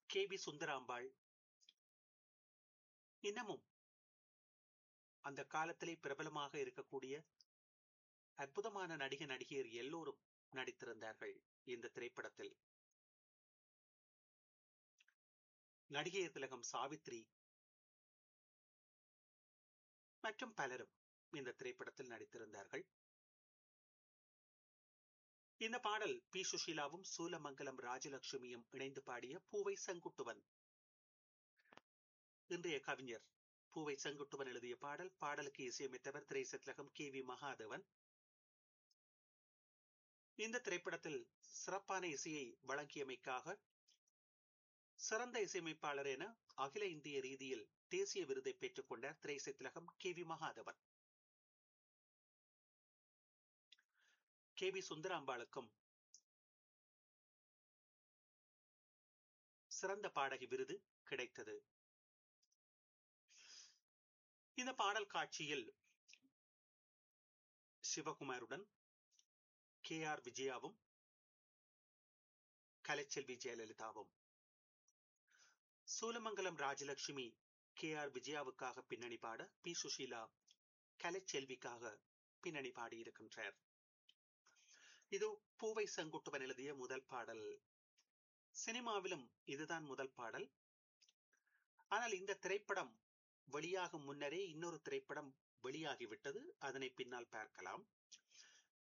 K V Sundarambal இன்னமும் அந்த காலத்திலே பிரபலமாக இருக்கக்கூடிய அற்புதமான நடிக நடிகையர் எல்லோரும் நடித்திருந்தார்கள் இந்த திரைப்படத்தில் நடிகையர் திலகம் சாவித்ரி மற்றும் பலரும் இந்த திரைப்படத்தில் நடித்திருந்தார்கள் இந்த பாடல் பி சுஷீலாவும் சூலமங்கலம் ராஜலட்சுமியும் இணைந்து பாடிய பூவை செங்குட்டுவன் இன்றைய கவிஞர் பூவை செங்குட்டுவன் எழுதிய பாடல் பாடலுக்கு இசையமைத்தவர் திரைசத்லகம் கே வி மகாதேவன் இந்த திரைப்படத்தில் சிறப்பான இசையை வழங்கியமைக்காக சிறந்த இசையமைப்பாளர் என அகில இந்திய ரீதியில் தேசிய விருதை பெற்றுக் கொண்டார் திரைசத்லகம் K V Mahadevan K V சுந்தராம்பாளுக்கும் சிறந்த பாடகி விருது கிடைத்தது இந்த பாடல் காட்சியில் சிவகுமாருடன் கே ஆர் விஜயாவும் கலைச்செல்வி ஜெயலலிதாவும் சூலமங்கலம் ராஜலட்சுமி கே ஆர் விஜயாவுக்காக பின்னணி பாட பி சுஷீலா கலைச்செல்விக்காக பின்னணி பாடியிருக்கின்றார் இது பூவை செங்குட்டுவன் எழுதிய முதல் பாடல் சினிமாவிலும் இதுதான் முதல் பாடல் ஆனால் இந்த திரைப்படம் வெளியாகும் முன்னரே இன்னொரு திரைப்படம் வெளியாகிவிட்டது அதனை பின்னால் பார்க்கலாம்